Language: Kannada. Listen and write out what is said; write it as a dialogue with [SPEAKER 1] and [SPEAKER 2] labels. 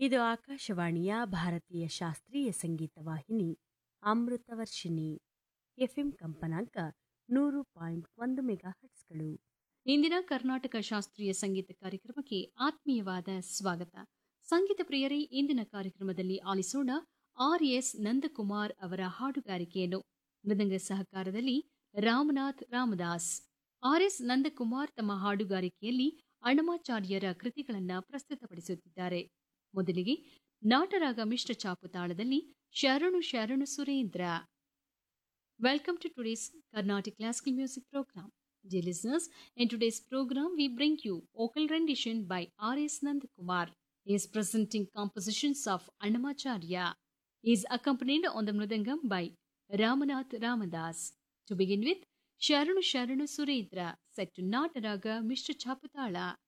[SPEAKER 1] ಇದು ಆಕಾಶವಾಣಿಯ ಭಾರತೀಯ ಶಾಸ್ತ್ರೀಯ ಸಂಗೀತ ವಾಹಿನಿ ಅಮೃತವರ್ಷಿಣಿ ಎಫ್ಎಂ ಕಂಪನಾಂಕ ನೂರು ಪಾಯಿಂಟ್ ಒಂದು ಮೆಗಾ ಹಟ್ಸ್ಗಳು
[SPEAKER 2] ಇಂದಿನ ಕರ್ನಾಟಕ ಶಾಸ್ತ್ರೀಯ ಸಂಗೀತ ಕಾರ್ಯಕ್ರಮಕ್ಕೆ ಆತ್ಮೀಯವಾದ ಸ್ವಾಗತ ಸಂಗೀತ ಪ್ರಿಯರೇ ಇಂದಿನ ಕಾರ್ಯಕ್ರಮದಲ್ಲಿ ಆಲಿಸೋಣ ಆರ್ ಎಸ್ ನಂದಕುಮಾರ್ ಅವರ ಹಾಡುಗಾರಿಕೆಯನ್ನು ಮೃದಂಗ ಸಹಕಾರದಲ್ಲಿ ರಾಮನಾಥ್ ರಾಮದಾಸ್ ಆರ್ ಎಸ್ ನಂದಕುಮಾರ್ ತಮ್ಮ ಹಾಡುಗಾರಿಕೆಯಲ್ಲಿ ಅಣ್ಣಮಾಚಾರ್ಯರ ಕೃತಿಗಳನ್ನ ಪ್ರಸ್ತುತಪಡಿಸುತ್ತಿದ್ದಾರೆ ಮೊದಲಿಗೆ ನಾಟರಾಗ ಮಿಶ್ರ ಚಾಪು ತಾಳದಲ್ಲಿ ಶರಣು ಶರಣು Surendra welcome to today's Carnatic classical music programme Dear listeners, in today's program, we bring you vocal rendition by R.S. Nandakumar. He is presenting compositions of Annamacharya. He is accompanied on the Mridangam by Ramanath Ramadas. To begin with, Sharanu Sharanu Surendra, set to Nataraga Mr. Chaputala.